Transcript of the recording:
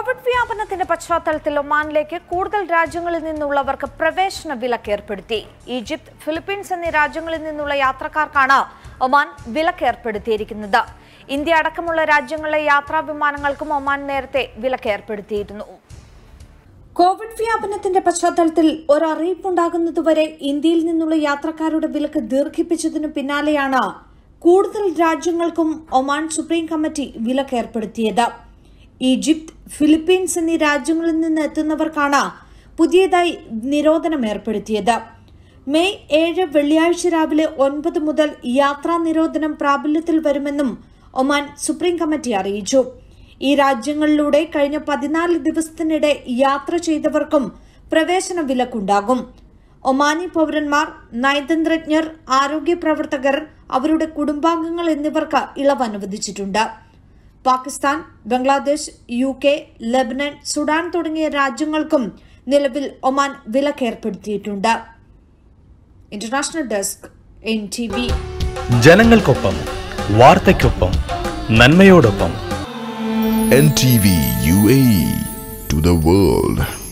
Covid വ്യാപനത്തിന്റെ പശ്ചാത്തലത്തിൽ ഒമാനിലേക്ക് കൂടുതൽ രാജ്യങ്ങളിൽ നിന്നുള്ളവർക്ക് പ്രവേശന വിലക്ക് ഏർപ്പെടുത്തി ഈജിപ്ത് ഫിലിപ്പീൻസ് എന്നീ രാജ്യങ്ങളിൽ നിന്നുള്ള യാത്രക്കാർക്കാണ് ഒമാൻ വിലക്ക് ഏർപ്പെടുത്തിയിരിക്കുന്നത് ഇന്ത്യ അടക്കമുള്ള രാജ്യങ്ങളിലെ യാത്രാ വിമാനങ്ങൾക്കും ഒമാൻ നേരത്തെ വിലക്ക് ഏർപ്പെടുത്തിയിരുന്നു കോവിഡ് വ്യാപനത്തിന്റെ പശ്ചാത്തലത്തിൽ ഒരറിയിപ്പുണ്ടാകുന്നതുവരെ ഇന്ത്യയിൽ നിന്നുള്ള യാത്രക്കാരുടെ വിലക്ക് ദീർഘിപ്പിച്ചതിനു പിന്നാലെയാണ് കൂടുതൽ രാജ്യങ്ങൾക്കും ഒമാൻ സുപ്രീം കമ്മിറ്റി വിലക്ക് ഏർപ്പെടുത്തിയത് ഈജിപ്ത് ഫിലിപ്പീൻസ് എന്നീ രാജ്യങ്ങളിൽ നിന്ന് എത്തുന്നവർക്കാണ് പുതിയതായി നിരോധനം ഏർപ്പെടുത്തിയത് മെയ് ഏഴ് വെള്ളിയാഴ്ച രാവിലെ ഒൻപത് മുതൽ യാത്രാ നിരോധനം പ്രാബല്യത്തിൽ വരുമെന്നും ഒമാൻ സുപ്രീം കമ്മിറ്റി അറിയിച്ചു ഈ രാജ്യങ്ങളിലൂടെ കഴിഞ്ഞ പതിനാല് ദിവസത്തിനിടെ യാത്ര ചെയ്തവർക്കും പ്രവേശന വിലക്കുണ്ടാകും ഒമാനി പൗരന്മാർ നയതന്ത്രജ്ഞർ ആരോഗ്യ പ്രവർത്തകർ അവരുടെ കുടുംബാംഗങ്ങൾ എന്നിവർക്ക് ഇളവ് അനുവദിച്ചിട്ടുണ്ട് Pakistan Bangladesh U K Lebanon Sudan തുടങ്ങിയ രാജ്യങ്ങൾക്കും നിലവിൽ ഒമാൻ വിലക്കേർപ്പെടുത്തിയിട്ടുണ്ട് international desk N T V ജനങ്ങൾക്കൊപ്പം വാർത്തയ്ക്കൊപ്പം നന്മയോടൊപ്പം NTV UAE to the world.